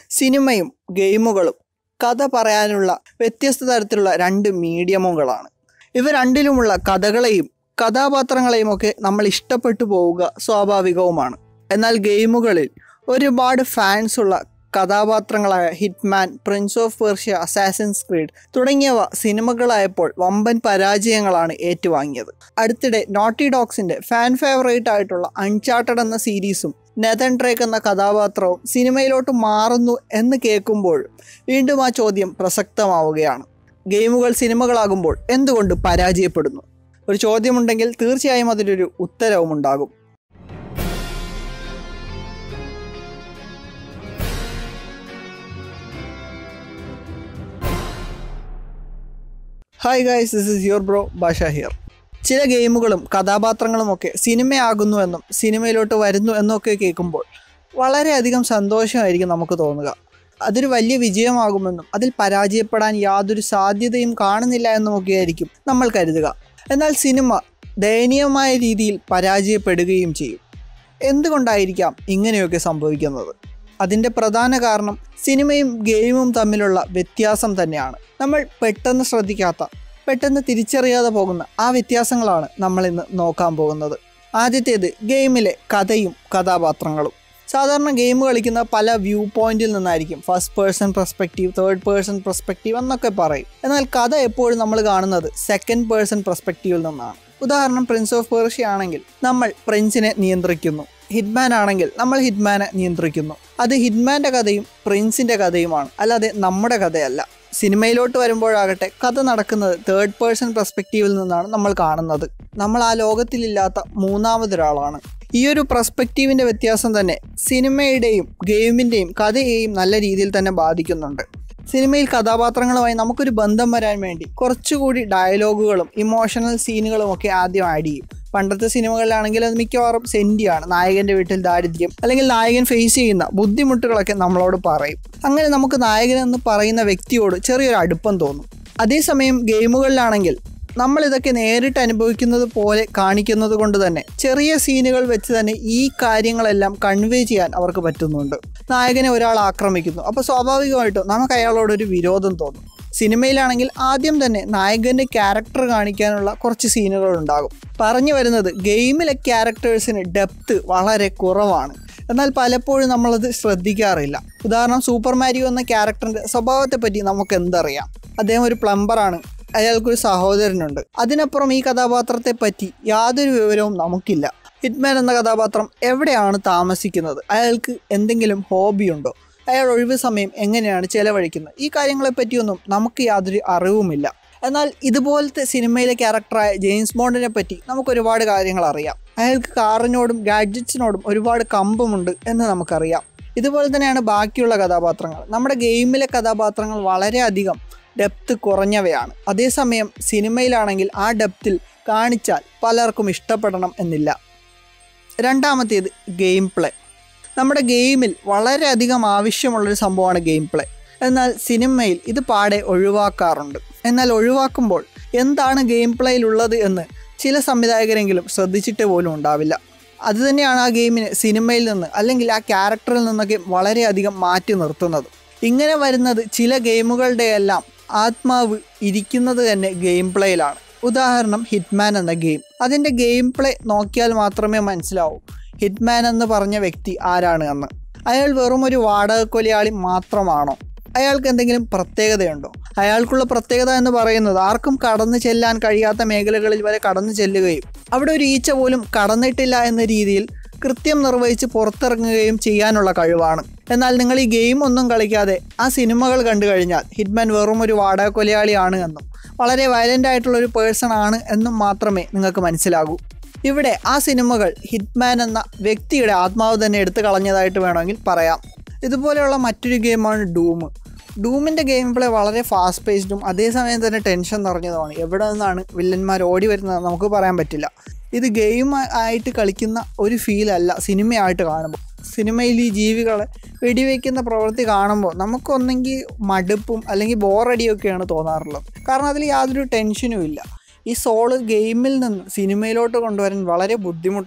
സിനിമയും ഗെയിമുകളും കഥ പറയാനുള്ള വ്യത്യസ്ത തരത്തിലുള്ള രണ്ട് മീഡിയമുകളാണ് ഇവ രണ്ടിലുമുള്ള കഥകളെയും കഥാപാത്രങ്ങളെയും ഒക്കെ നമ്മൾ ഇഷ്ടപ്പെട്ടു പോവുക സ്വാഭാവികവുമാണ് എന്നാൽ ഗെയിമുകളിൽ ഒരുപാട് ഫാൻസ് ഉള്ള കഥാപാത്രങ്ങളായ Hitman Prince of Persia Assassin's Creed തുടങ്ങിയവ സിനിമകളായപ്പോൾ വമ്പൻ പരാജയങ്ങളാണ് ഏറ്റുവാങ്ങിയത് അടുത്തിടെ നോട്ടി ഡോഗ്സിന്റെ ഫാൻ ഫേവറേറ്റ് ആയിട്ടുള്ള അൺചാർട്ടഡ് എന്ന സീരീസും നെതൻ ഡ്രേക്ക് എന്ന കഥാപാത്രവും സിനിമയിലോട്ട് മാറുന്നു എന്ന് കേൾക്കുമ്പോൾ വീണ്ടും ആ ചോദ്യം പ്രസക്തമാവുകയാണ് ഗെയിമുകൾ സിനിമകളാകുമ്പോൾ എന്തുകൊണ്ട് പരാജയപ്പെടുന്നു ഒരു ചോദ്യമുണ്ടെങ്കിൽ തീർച്ചയായും അതിലൊരു ഉത്തരവും ഉണ്ടാകും hi guys this is your bro Basha here ചില ഗെയിമുകളും കഥാപാത്രങ്ങളുമൊക്കെ സിനിമയാകുന്നു എന്നും സിനിമയിലോട്ട് വരുന്നു എന്നൊക്കെ കേൾക്കുമ്പോൾ വളരെയധികം സന്തോഷമായിരിക്കും നമുക്ക് തോന്നുക അതൊരു വലിയ വിജയമാകുമെന്നും അതിൽ പരാജയപ്പെടാൻ യാതൊരു സാധ്യതയും കാണുന്നില്ല എന്നുമൊക്കെ ആയിരിക്കും നമ്മൾ കരുതുക എന്നാൽ സിനിമ ദയനീയമായ രീതിയിൽ പരാജയപ്പെടുകയും ചെയ്യും എന്തുകൊണ്ടായിരിക്കാം ഇങ്ങനെയൊക്കെ സംഭവിക്കുന്നത് അതിൻ്റെ പ്രധാന കാരണം സിനിമയും ഗെയിമും തമ്മിലുള്ള വ്യത്യാസം തന്നെയാണ് നമ്മൾ പെട്ടെന്ന് ശ്രദ്ധിക്കാത്ത പെട്ടെന്ന് തിരിച്ചറിയാതെ പോകുന്ന ആ വ്യത്യാസങ്ങളാണ് നമ്മൾ ഇന്ന് നോക്കാൻ പോകുന്നത് ആദ്യത്തേത് ഗെയിമിലെ കഥയും കഥാപാത്രങ്ങളും സാധാരണ ഗെയിം കളിക്കുന്ന പല വ്യൂ പോയിന്റിൽ നിന്നായിരിക്കും first person perspective third person perspective എന്നൊക്കെ പറയും എന്നാൽ കഥ എപ്പോഴും നമ്മൾ കാണുന്നത് സെക്കൻഡ് പേഴ്സൺ പെർസ്പെക്റ്റീവിൽ നിന്നാണ് ഉദാഹരണം പ്രിൻസ് ഓഫ് പേർഷ്യ ആണെങ്കിൽ നമ്മൾ പ്രിൻസിനെ നിയന്ത്രിക്കുന്നു ഹിറ്റ്മാൻ ആണെങ്കിൽ നമ്മൾ ഹിറ്റ്മാനെ നിയന്ത്രിക്കുന്നു അത് ഹിറ്റ്മാൻ്റെ കഥയും പ്രിൻസിൻ്റെ കഥയുമാണ് അല്ലാതെ നമ്മുടെ കഥയല്ല സിനിമയിലോട്ട് വരുമ്പോഴാകട്ടെ കഥ നടക്കുന്നത് തേർഡ് പേഴ്സൺ പെർസ്പെക്റ്റീവിൽ നിന്നാണ് നമ്മൾ കാണുന്നത് നമ്മൾ ആ ലോകത്തിലില്ലാത്ത മൂന്നാമതൊരാളാണ് ഈ ഒരു പെർസ്പെക്റ്റീവിൻ്റെ വ്യത്യാസം തന്നെ സിനിമയുടെയും ഗെയിമിൻ്റെയും കഥയെയും നല്ല രീതിയിൽ തന്നെ ബാധിക്കുന്നുണ്ട് സിനിമയിൽ കഥാപാത്രങ്ങളുമായി നമുക്കൊരു ബന്ധം വരാൻ വേണ്ടി കുറച്ചുകൂടി ഡയലോഗുകളും ഇമോഷണൽ സീനുകളും ഒക്കെ ആദ്യം ആഡ് ചെയ്യും പണ്ടത്തെ സിനിമകളിലാണെങ്കിൽ അത് മിക്കവാറും സെൻറ്റിയാണ് നായകൻ്റെ വീട്ടിൽ ദാരിദ്ര്യം അല്ലെങ്കിൽ നായകൻ ഫേസ് ചെയ്യുന്ന ബുദ്ധിമുട്ടുകളൊക്കെ നമ്മളോട് പറയും അങ്ങനെ നമുക്ക് നായകൻ എന്ന് പറയുന്ന വ്യക്തിയോട് ചെറിയൊരു അടുപ്പം തോന്നും അതേസമയം ഗെയിമുകളിലാണെങ്കിൽ നമ്മൾ ഇതൊക്കെ നേരിട്ട് അനുഭവിക്കുന്നത് പോലെ കാണിക്കുന്നത് കൊണ്ട് തന്നെ ചെറിയ സീനുകൾ വെച്ച് തന്നെ ഈ കാര്യങ്ങളെല്ലാം കൺവേ ചെയ്യാൻ അവർക്ക് പറ്റുന്നുണ്ട് നായകനെ ഒരാൾ ആക്രമിക്കുന്നു അപ്പോൾ സ്വാഭാവികമായിട്ടും നമുക്ക് അയാളോടൊരു വിരോധം തോന്നും സിനിമയിലാണെങ്കിൽ ആദ്യം തന്നെ നായകൻ്റെ ക്യാരക്ടർ കാണിക്കാനുള്ള കുറച്ച് സീനുകൾ ഉണ്ടാകും പറഞ്ഞു വരുന്നത് ഗെയിമിലെ ക്യാരക്ടേഴ്സിന് ഡെപ്ത് വളരെ കുറവാണ് എന്നാൽ പലപ്പോഴും നമ്മളത് ശ്രദ്ധിക്കാറില്ല ഉദാഹരണം സൂപ്പർ മാരിയോ എന്ന ക്യാരക്ടറിൻ്റെ സ്വഭാവത്തെപ്പറ്റി നമുക്ക് എന്തറിയാം അദ്ദേഹം ഒരു പ്ലംബറാണ് അയാൾക്കൊരു സഹോദരനുണ്ട് അതിനപ്പുറം ഈ കഥാപാത്രത്തെ പറ്റി യാതൊരു വിവരവും നമുക്കില്ല ഹിറ്റ്മാൻ എന്ന കഥാപാത്രം എവിടെയാണ് താമസിക്കുന്നത് അയാൾക്ക് എന്തെങ്കിലും ഹോബിയുണ്ടോ അയാൾ ഒഴിവ് സമയം എങ്ങനെയാണ് ചെലവഴിക്കുന്നത് ഈ കാര്യങ്ങളെ പറ്റിയൊന്നും നമുക്ക് യാതൊരു അറിവുമില്ല എന്നാൽ ഇതുപോലത്തെ സിനിമയിലെ ക്യാരക്ടറായ ജെയിംസ് ബോണ്ടിനെ പറ്റി നമുക്ക് ഒരുപാട് കാര്യങ്ങൾ അറിയാം അയാൾക്ക് കാറിനോടും ഗാഡ്ജറ്റ്സിനോടും ഒരുപാട് കമ്പമുണ്ട് എന്ന് നമുക്കറിയാം ഇതുപോലെ തന്നെയാണ് ബാക്കിയുള്ള കഥാപാത്രങ്ങൾ നമ്മുടെ ഗെയിമിലെ കഥാപാത്രങ്ങൾ വളരെയധികം ഡെപ്ത് കുറഞ്ഞവയാണ് അതേസമയം സിനിമയിലാണെങ്കിൽ ആ ഡെപ്തിൽ കാണിച്ചാൽ പലർക്കും ഇഷ്ടപ്പെടണം എന്നില്ല രണ്ടാമത്തേത് ഗെയിം പ്ലേ നമ്മുടെ ഗെയിമിൽ വളരെയധികം ആവശ്യമുള്ളൊരു സംഭവമാണ് ഗെയിം പ്ലേ എന്നാൽ സിനിമയിൽ ഇത് പാടെ ഒഴിവാക്കാറുണ്ട് എന്നാൽ ഒഴിവാക്കുമ്പോൾ എന്താണ് ഗെയിം പ്ലേയിലുള്ളത് എന്ന് ചില സംവിധായകരെങ്കിലും ശ്രദ്ധിച്ചിട്ട് പോലും ഉണ്ടാവില്ല അതുതന്നെയാണ് ആ ഗെയിമിനെ സിനിമയിൽ നിന്ന് അല്ലെങ്കിൽ ആ ക്യാരക്ടറിൽ നിന്നൊക്കെ വളരെയധികം മാറ്റി നിർത്തുന്നത് ഇങ്ങനെ വരുന്നത് ചില ഗെയിമുകളുടെ എല്ലാം ആത്മാവ് ഇരിക്കുന്നത് തന്നെ ഗെയിം പ്ലേയിലാണ് ഉദാഹരണം ഹിറ്റ്മാൻ എന്ന ഗെയിം അതിൻ്റെ ഗെയിം പ്ലേ നോക്കിയാൽ മാത്രമേ മനസ്സിലാവൂ ഹിറ്റ്മാൻ എന്ന് പറഞ്ഞ വ്യക്തി ആരാണ് എന്ന് അയാൾ വെറും ഒരു വാടക കൊലയാളി മാത്രമാണോ അയാൾക്ക് എന്തെങ്കിലും പ്രത്യേകതയുണ്ടോ അയാൾക്കുള്ള പ്രത്യേകത എന്ന് പറയുന്നത് ആർക്കും കടന്നു ചെല്ലാൻ കഴിയാത്ത മേഖലകളിൽ വരെ കടന്നു ചെല്ലുകയും അവിടെ ഒരു ഈച്ച പോലും കടന്നിട്ടില്ല എന്ന രീതിയിൽ കൃത്യം നിർവഹിച്ച് പുറത്തിറങ്ങുകയും ചെയ്യാനുള്ള കഴിവാണ് എന്നാൽ നിങ്ങൾ ഈ ഗെയിം ഒന്നും കളിക്കാതെ ആ സിനിമകൾ കണ്ടു കഴിഞ്ഞാൽ ഹിറ്റ്മാൻ വെറും ഒരു വാടക കൊലയാളിയാണ് എന്നും വളരെ വയലൻ്റ് ആയിട്ടുള്ള ഒരു പേഴ്സൺ ആണ് എന്നും മാത്രമേ നിങ്ങൾക്ക് മനസ്സിലാകൂ ഇവിടെ ആ സിനിമകൾ ഹിറ്റ്മാൻ എന്ന വ്യക്തിയുടെ ആത്മാവ് തന്നെ എടുത്തു കളഞ്ഞതായിട്ട് വേണമെങ്കിൽ പറയാം ഇതുപോലെയുള്ള മറ്റൊരു ഗെയിമാണ് ഡൂം ഡൂമിൻ്റെ ഗെയിം പ്ലേ വളരെ ഫാസ്റ്റ് പേസ്ഡും അതേസമയം തന്നെ ടെൻഷൻ നിറഞ്ഞതുമാണ് എവിടെ നിന്നാണ് വില്ലന്മാർ ഓടി വരുന്നത് നമുക്ക് പറയാൻ പറ്റില്ല ഇത് ഗെയിം ആയിട്ട് കളിക്കുന്ന ഒരു ഫീൽ അല്ല സിനിമയായിട്ട് കാണുമ്പോൾ സിനിമയിൽ ഈ ജീവികളെ വെടിവെക്കുന്ന പ്രവൃത്തി കാണുമ്പോൾ നമുക്കൊന്നെങ്കിൽ മടുപ്പും അല്ലെങ്കിൽ ബോറടിയൊക്കെയാണ് തോന്നാറുള്ളത് കാരണം അതിൽ യാതൊരു ടെൻഷനും ഇല്ല ഈ സോള് ഗെയിമിൽ നിന്ന് സിനിമയിലോട്ട് കൊണ്ടുവരാൻ വളരെ ബുദ്ധിമുട്ടാണ്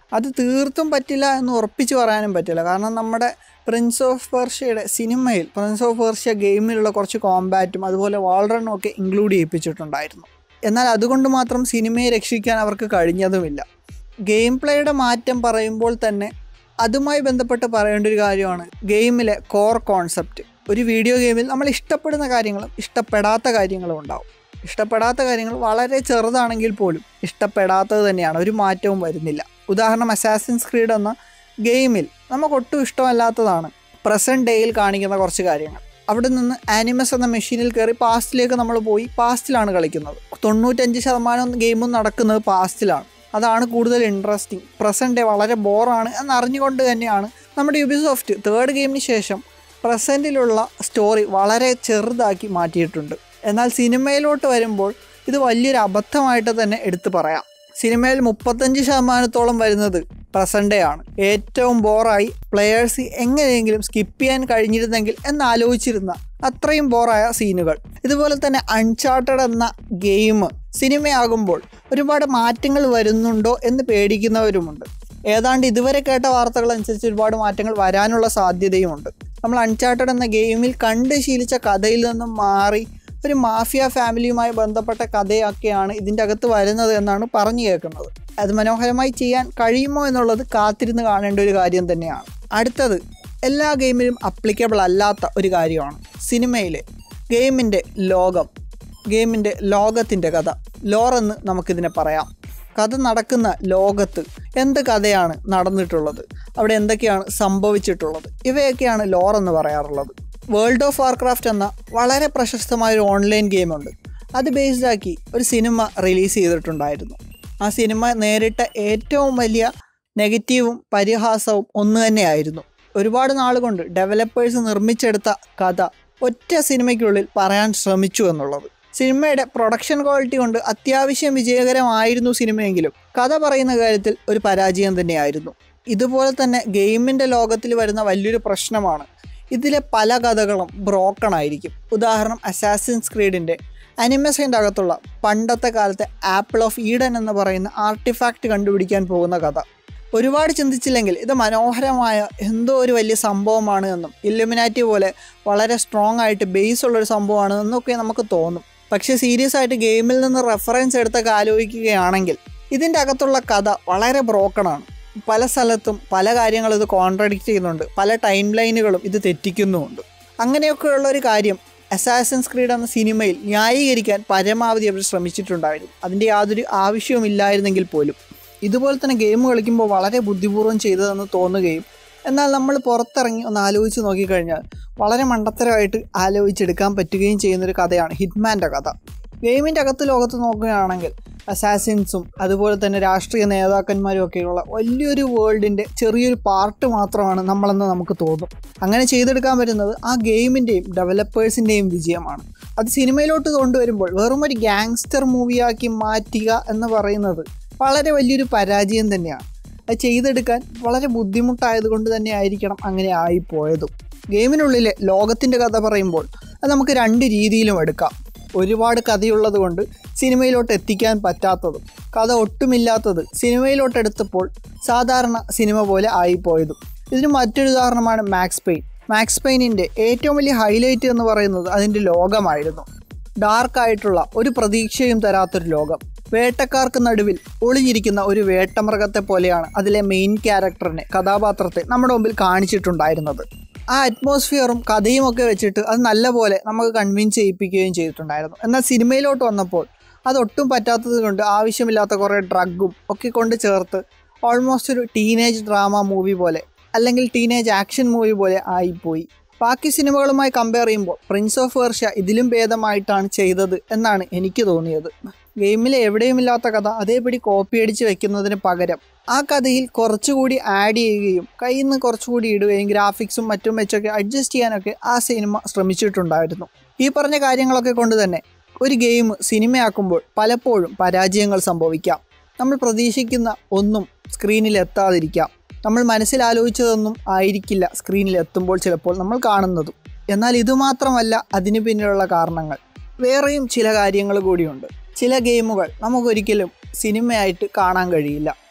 അത് തീർത്തും പറ്റില്ല എന്ന് ഉറപ്പിച്ച് പറയാനും പറ്റില്ല കാരണം നമ്മുടെ പ്രിൻസ് ഓഫ് പേർഷ്യയുടെ സിനിമയിൽ പ്രിൻസ് ഓഫ് പേർഷ്യ ഗെയിമിലുള്ള കുറച്ച് കോമ്പാറ്റും അതുപോലെ വാൾറണ്ണും ഒക്കെ ഇൻക്ലൂഡ് ചെയ്യിപ്പിച്ചിട്ടുണ്ടായിരുന്നു എന്നാൽ അതുകൊണ്ട് മാത്രം സിനിമയെ രക്ഷിക്കാൻ അവർക്ക് കഴിഞ്ഞതുമില്ല ഗെയിം പ്ലേയുടെ മാറ്റം പറയുമ്പോൾ തന്നെ അതുമായി ബന്ധപ്പെട്ട് പറയേണ്ട ഒരു കാര്യമാണ് ഗെയിമിലെ കോർ കോൺസെപ്റ്റ് ഒരു വീഡിയോ ഗെയിമിൽ നമ്മൾ ഇഷ്ടപ്പെടുന്ന കാര്യങ്ങളും ഇഷ്ടപ്പെടാത്ത കാര്യങ്ങളും ഉണ്ടാവും ഇഷ്ടപ്പെടാത്ത കാര്യങ്ങൾ വളരെ ചെറുതാണെങ്കിൽ പോലും ഇഷ്ടപ്പെടാത്തത് തന്നെയാണ് ഒരു മാറ്റവും വരുന്നില്ല ഉദാഹരണം അസാസിൻസ് ക്രീഡ് എന്ന ഗെയിമിൽ നമുക്ക് ഒട്ടും ഇഷ്ടമല്ലാത്തതാണ് പ്രസൻറ്റ് ഡേയിൽ കാണിക്കുന്ന കുറച്ച് കാര്യങ്ങൾ അവിടെ നിന്ന് ആനിമസ് എന്ന മെഷീനിൽ കയറി പാസ്റ്റിലേക്ക് നമ്മൾ പോയി പാസ്റ്റിലാണ് കളിക്കുന്നത് തൊണ്ണൂറ്റഞ്ച് ശതമാനം ഗെയിമും നടക്കുന്നത് പാസ്റ്റിലാണ് അതാണ് കൂടുതൽ ഇൻട്രസ്റ്റിംഗ് പ്രസൻറ്റ് ഡേ വളരെ ബോറാണ് എന്നറിഞ്ഞുകൊണ്ട് തന്നെയാണ് നമ്മുടെ യുബിസോഫ്റ്റ് തേർഡ് ഗെയിമിന് ശേഷം പ്രസൻറ്റിലുള്ള സ്റ്റോറി വളരെ ചെറുതാക്കി മാറ്റിയിട്ടുണ്ട് എന്നാൽ സിനിമയിലോട്ട് വരുമ്പോൾ ഇത് വലിയൊരു അബദ്ധമായിട്ട് തന്നെ എടുത്തു പറയാം സിനിമയിൽ മുപ്പത്തഞ്ച് ശതമാനത്തോളം വരുന്നത് പ്രസൻറ്റ് ഡേ ആണ് ഏറ്റവും ബോറായി പ്ലെയേഴ്സ് എങ്ങനെയെങ്കിലും സ്കിപ്പ് ചെയ്യാൻ കഴിഞ്ഞിരുന്നെങ്കിൽ എന്നാലോചിച്ചിരുന്ന അത്രയും ബോറായ സീനുകൾ ഇതുപോലെ തന്നെ അൺചാർട്ടഡ് എന്ന ഗെയിം സിനിമയാകുമ്പോൾ ഒരുപാട് മാറ്റങ്ങൾ വരുന്നുണ്ടോ എന്ന് പേടിക്കുന്നവരുമുണ്ട് ഏതാണ്ട് ഇതുവരെ കേട്ട വാർത്തകൾ അനുസരിച്ച് ഒരുപാട് മാറ്റങ്ങൾ വരാനുള്ള സാധ്യതയുമുണ്ട് നമ്മൾ അൺചാർട്ടഡ് എന്ന ഗെയിമിൽ കണ്ട് ശീലിച്ച കഥയിൽ നിന്നും മാറി ഒരു മാഫിയ ഫാമിലിയുമായി ബന്ധപ്പെട്ട കഥയൊക്കെയാണ് ഇതിൻ്റെ അകത്ത് വരുന്നത് എന്നാണ് പറഞ്ഞു കേൾക്കുന്നത് അത് മനോഹരമായി ചെയ്യാൻ കഴിയുമോ എന്നുള്ളത് കാത്തിരുന്ന് കാണേണ്ട ഒരു കാര്യം തന്നെയാണ് അടുത്തത് എല്ലാ ഗെയിമിലും അപ്ലിക്കബിൾ അല്ലാത്ത ഒരു കാര്യമാണ് സിനിമയിലെ ഗെയിമിൻ്റെ ലോകം ഗെയിമിൻ്റെ ലോകത്തിൻ്റെ കഥ ലോറെന്ന് നമുക്കിതിനെ പറയാം കഥ നടക്കുന്ന ലോകത്ത് എന്ത് കഥയാണ് നടന്നിട്ടുള്ളത് അവിടെ എന്തൊക്കെയാണ് സംഭവിച്ചിട്ടുള്ളത് ഇവയൊക്കെയാണ് ലോർ എന്ന് പറയാറുള്ളത് വേൾഡ് ഓഫ് വാർക്രാഫ്റ്റ് എന്ന വളരെ പ്രശസ്തമായ ഒരു ഓൺലൈൻ ഗെയിമുണ്ട് അത് ബേസ്ഡ് ആക്കി ഒരു സിനിമ റിലീസ് ചെയ്തിട്ടുണ്ടായിരുന്നു ആ സിനിമ നേരിട്ട ഏറ്റവും വലിയ നെഗറ്റീവും പരിഹാസവും ഒന്ന് തന്നെയായിരുന്നു ഒരുപാട് നാളുകൊണ്ട് ഡെവലപ്പേഴ്സ് നിർമ്മിച്ചെടുത്ത കഥ ഒറ്റ സിനിമയ്ക്കുള്ളിൽ പറയാൻ ശ്രമിച്ചു എന്നുള്ളത് സിനിമയുടെ പ്രൊഡക്ഷൻ ക്വാളിറ്റി കൊണ്ട് അത്യാവശ്യം വിജയകരമായിരുന്നു സിനിമയെങ്കിലും കഥ പറയുന്ന കാര്യത്തിൽ ഒരു പരാജയം തന്നെയായിരുന്നു ഇതുപോലെ തന്നെ ഗെയിമിൻ്റെ ലോകത്തിൽ വരുന്ന വലിയൊരു പ്രശ്നമാണ് ഇതിലെ പല കഥകളും ബ്രോക്കൺ ആയിരിക്കും ഉദാഹരണം അസാസിൻസ് ക്രീഡിൻ്റെ അനിമസൈൻ്റെ അകത്തുള്ള പണ്ടത്തെ കാലത്തെ ആപ്പിൾ ഓഫ് ഈഡൻ എന്ന് പറയുന്ന ആർട്ടിഫാക്റ്റ് കണ്ടുപിടിക്കാൻ പോകുന്ന കഥ ഒരുപാട് ചിന്തിച്ചില്ലെങ്കിൽ ഇത് മനോഹരമായ എന്തോ ഒരു വലിയ സംഭവമാണ് എന്നും ഇല്ലുമിനാറ്റി പോലെ വളരെ സ്ട്രോങ് ആയിട്ട് ബേസ് ഉള്ളൊരു സംഭവമാണ് എന്നൊക്കെ നമുക്ക് തോന്നും പക്ഷേ സീരിയസ് ആയിട്ട് ഗെയിമിൽ നിന്ന് റെഫറൻസ് എടുത്തൊക്കെ ആലോചിക്കുകയാണെങ്കിൽ ഇതിൻ്റെ അകത്തുള്ള കഥ വളരെ ബ്രോക്കണാണ് പല സ്ഥലത്തും പല കാര്യങ്ങളും ഇത് കോൺട്രഡിക്റ്റ് ചെയ്യുന്നുണ്ട് പല ടൈം ലൈനുകളും ഇത് തെറ്റിക്കുന്നുമുണ്ട് അങ്ങനെയൊക്കെയുള്ള ഒരു കാര്യം അസാസൻസ് ക്രീഡ് എന്ന സിനിമയിൽ ന്യായീകരിക്കാൻ പരമാവധി അവർ ശ്രമിച്ചിട്ടുണ്ടായിരുന്നു അതിൻ്റെ യാതൊരു ആവശ്യവുമില്ലായിരുന്നെങ്കിൽ പോലും ഇതുപോലെ തന്നെ ഗെയിം കളിക്കുമ്പോൾ വളരെ ബുദ്ധിപൂർവ്വം ചെയ്തതെന്ന് തോന്നുകയും എന്നാൽ നമ്മൾ പുറത്തിറങ്ങി ഒന്ന് ആലോചിച്ച് നോക്കിക്കഴിഞ്ഞാൽ വളരെ മണ്ടത്തരമായിട്ട് ആലോചിച്ചെടുക്കാൻ പറ്റുകയും ചെയ്യുന്നൊരു കഥയാണ് ഹിറ്റ്മാൻ്റെ കഥ ഗെയിമിൻ്റെ അകത്ത് ലോകത്ത് നോക്കുകയാണെങ്കിൽ അസാസിൻസും അതുപോലെ തന്നെ രാഷ്ട്രീയ നേതാക്കന്മാരും ഒക്കെയുള്ള വലിയൊരു വേൾഡിൻ്റെ ചെറിയൊരു പാർട്ട് മാത്രമാണ് നമ്മളെന്ന് നമുക്ക് തോന്നും അങ്ങനെ ചെയ്തെടുക്കാൻ പറ്റുന്നത് ആ ഗെയിമിൻ്റെയും ഡെവലപ്പേഴ്സിൻ്റെയും വിജയമാണ് അത് സിനിമയിലോട്ട് കൊണ്ടുവരുമ്പോൾ വെറും ഒരു ഗ്യാങ്സ്റ്റർ മൂവിയാക്കി മാറ്റുക എന്ന് പറയുന്നത് വളരെ വലിയൊരു പരാജയം തന്നെയാണ് അത് ചെയ്തെടുക്കാൻ വളരെ ബുദ്ധിമുട്ടായതുകൊണ്ട് തന്നെ ആയിരിക്കണം അങ്ങനെ ആയിപ്പോയതും ഗെയിമിനുള്ളിലെ ലോകത്തിൻ്റെ കഥ പറയുമ്പോൾ അത് നമുക്ക് രണ്ട് രീതിയിലും എടുക്കാം ഒരുപാട് കഥയുള്ളത് കൊണ്ട് സിനിമയിലോട്ട് എത്തിക്കാൻ പറ്റാത്തതും കഥ ഒട്ടുമില്ലാത്തത് സിനിമയിലോട്ട് എടുത്തപ്പോൾ സാധാരണ സിനിമ പോലെ ആയിപ്പോയതും ഇതിന് മറ്റൊരു ഉദാഹരണമാണ് മാക്സ് പെയിൻ മാക്സ് പെയിനിൻ്റെ ഏറ്റവും വലിയ ഹൈലൈറ്റ് എന്ന് പറയുന്നത് അതിൻ്റെ ലോകമായിരുന്നു ഡാർക്കായിട്ടുള്ള ഒരു പ്രതീക്ഷയും തരാത്തൊരു ലോകം വേട്ടക്കാർക്ക് നടുവിൽ ഒളിഞ്ഞിരിക്കുന്ന ഒരു വേട്ടമൃഗത്തെ പോലെയാണ് അതിലെ മെയിൻ ക്യാരക്ടറിനെ കഥാപാത്രത്തെ നമ്മുടെ മുമ്പിൽ കാണിച്ചിട്ടുണ്ടായിരുന്നത് ആ അറ്റ്മോസ്ഫിയറും കഥയും ഒക്കെ വെച്ചിട്ട് അത് നല്ലപോലെ നമുക്ക് കൺവിൻസ് ചെയ്യിപ്പിക്കുകയും ചെയ്തിട്ടുണ്ടായിരുന്നു എന്നാൽ സിനിമയിലോട്ട് വന്നപ്പോൾ അതൊട്ടും പറ്റാത്തത് കൊണ്ട് ആവശ്യമില്ലാത്ത കുറേ ഡ്രഗും ഒക്കെ കൊണ്ട് ചേർത്ത് ഓൾമോസ്റ്റ് ഒരു ടീനേജ് ഡ്രാമ മൂവി പോലെ അല്ലെങ്കിൽ ടീനേജ് ആക്ഷൻ മൂവി പോലെ ആയിപ്പോയി ബാക്കി സിനിമകളുമായി കമ്പയർ ചെയ്യുമ്പോൾ പ്രിൻസ് ഓഫ് പേർഷ്യ ഇതിലും ഭേദമായിട്ടാണ് ചെയ്തത് എന്നാണ് എനിക്ക് തോന്നിയത് ഗെയിമിലെ എവിടെയുമില്ലാത്ത കഥ അതേപടി കോപ്പി അടിച്ച് വെക്കുന്നതിന് പകരം ആ കഥയിൽ കുറച്ചുകൂടി ആഡ് ചെയ്യുകയും കയ്യിൽ നിന്ന് കുറച്ചുകൂടി ഇടുകയും ഗ്രാഫിക്സും മറ്റും വെച്ചൊക്കെ അഡ്ജസ്റ്റ് ചെയ്യാനൊക്കെ ആ സിനിമ ശ്രമിച്ചിട്ടുണ്ടായിരുന്നു ഈ പറഞ്ഞ കാര്യങ്ങളൊക്കെ കൊണ്ട് തന്നെ ഒരു ഗെയിം സിനിമയാക്കുമ്പോൾ പലപ്പോഴും പരാജയങ്ങൾ സംഭവിക്കാം നമ്മൾ പ്രതീക്ഷിക്കുന്ന ഒന്നും സ്ക്രീനിൽ എത്താതിരിക്കാം നമ്മൾ മനസ്സിൽ ആലോചിച്ചതൊന്നും ആയിരിക്കില്ല സ്ക്രീനിൽ എത്തുമ്പോൾ ചിലപ്പോൾ നമ്മൾ കാണുന്നതും എന്നാൽ ഇതുമാത്രമല്ല അതിന് പിന്നിലുള്ള കാരണങ്ങൾ വേറെയും ചില കാര്യങ്ങൾ കൂടിയുണ്ട് ചില ഗെയിമുകൾ നമുക്കൊരിക്കലും സിനിമയായിട്ട് കാണാൻ കഴിയില്ല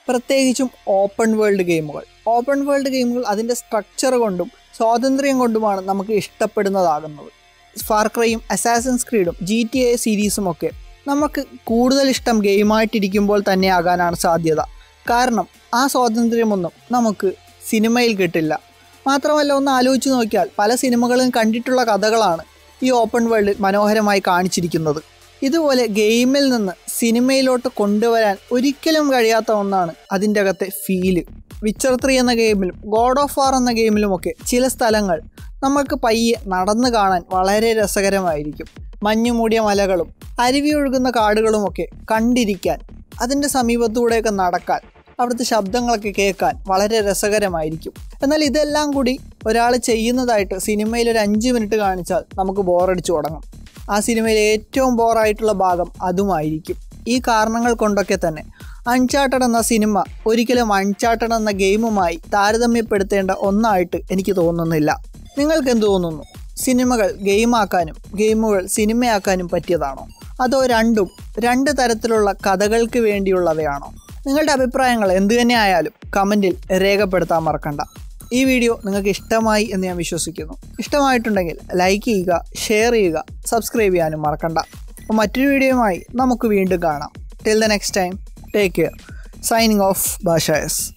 പ്രത്യേകിച്ചും ഓപ്പൺ വേൾഡ് ഗെയിമുകൾ ഓപ്പൺ വേൾഡ് ഗെയിമുകൾ അതിൻ്റെ സ്ട്രക്ചർ കൊണ്ടും സ്വാതന്ത്ര്യം കൊണ്ടുമാണ് നമുക്ക് ഇഷ്ടപ്പെടുന്നതാകുന്നത് ഫാർക്രയും അസാസൻസ് ക്രീഡും ജി ടി എ സീരീസും ഒക്കെ നമുക്ക് കൂടുതൽ ഇഷ്ടം ഗെയിമായിട്ടിരിക്കുമ്പോൾ തന്നെ ആകാനാണ് സാധ്യത കാരണം ആ സ്വാതന്ത്ര്യമൊന്നും നമുക്ക് സിനിമയിൽ കിട്ടില്ല മാത്രമല്ല ഒന്ന് ആലോചിച്ച് നോക്കിയാൽ പല സിനിമകളും കണ്ടിട്ടുള്ള കഥകളാണ് ഈ ഓപ്പൺ വേൾഡിൽ മനോഹരമായി കാണിച്ചിരിക്കുന്നത് ഇതുപോലെ ഗെയിമിൽ നിന്ന് സിനിമയിലോട്ട് കൊണ്ടുവരാൻ ഒരിക്കലും കഴിയാത്ത ഒന്നാണ് അതിൻ്റെ അകത്തെ ഫീല് വിച്ചർ ത്രീ എന്ന ഗെയിമിലും ഗോഡ് ഓഫ് വാർ എന്ന ഗെയിമിലുമൊക്കെ ചില സ്ഥലങ്ങൾ നമ്മൾക്ക് പയ്യെ നടന്നു കാണാൻ വളരെ രസകരമായിരിക്കും മഞ്ഞു മൂടിയ മലകളും അരുവി ഒഴുകുന്ന കാടുകളുമൊക്കെ കണ്ടിരിക്കാൻ അതിൻ്റെ സമീപത്തൂടെയൊക്കെ നടക്കാൻ അവിടുത്തെ ശബ്ദങ്ങളൊക്കെ കേൾക്കാൻ വളരെ രസകരമായിരിക്കും എന്നാൽ ഇതെല്ലാം കൂടി ഒരാൾ ചെയ്യുന്നതായിട്ട് സിനിമയിൽ ഒരു അഞ്ച് മിനിറ്റ് കാണിച്ചാൽ നമുക്ക് ബോറടിച്ചു തുടങ്ങും ആ സിനിമയിലെ ഏറ്റവും ബോറായിട്ടുള്ള ഭാഗം അതുമായിരിക്കും ഈ കാരണങ്ങൾ കൊണ്ടൊക്കെ തന്നെ അൺചാർട്ടഡ് എന്ന സിനിമ ഒരിക്കലും അൺചാർട്ടഡ് എന്ന ഗെയിമുമായി താരതമ്യപ്പെടുത്തേണ്ട ഒന്നായിട്ട് എനിക്ക് തോന്നുന്നില്ല നിങ്ങൾക്ക് എന്ത് തോന്നുന്നു സിനിമകൾ ഗെയിമാക്കാനും ഗെയിമുകൾ സിനിമയാക്കാനും പറ്റിയതാണോ അതോ രണ്ടും രണ്ട് തരത്തിലുള്ള കഥകൾക്ക് വേണ്ടിയുള്ളവയാണോ നിങ്ങളുടെ അഭിപ്രായങ്ങൾ എന്തു തന്നെ ആയാലും കമൻറ്റിൽ രേഖപ്പെടുത്താൻ മറക്കണ്ട ഈ വീഡിയോ നിങ്ങൾക്ക് ഇഷ്ടമായി എന്ന് ഞാൻ വിശ്വസിക്കുന്നു ഇഷ്ടമായിട്ടുണ്ടെങ്കിൽ ലൈക്ക് ചെയ്യുക ഷെയർ ചെയ്യുക സബ്സ്ക്രൈബ് ചെയ്യാനും മറക്കണ്ട അപ്പോൾ മറ്റൊരു വീഡിയോയുമായി നമുക്ക് വീണ്ടും കാണാം till the next time take care signing off ബാഷായസ്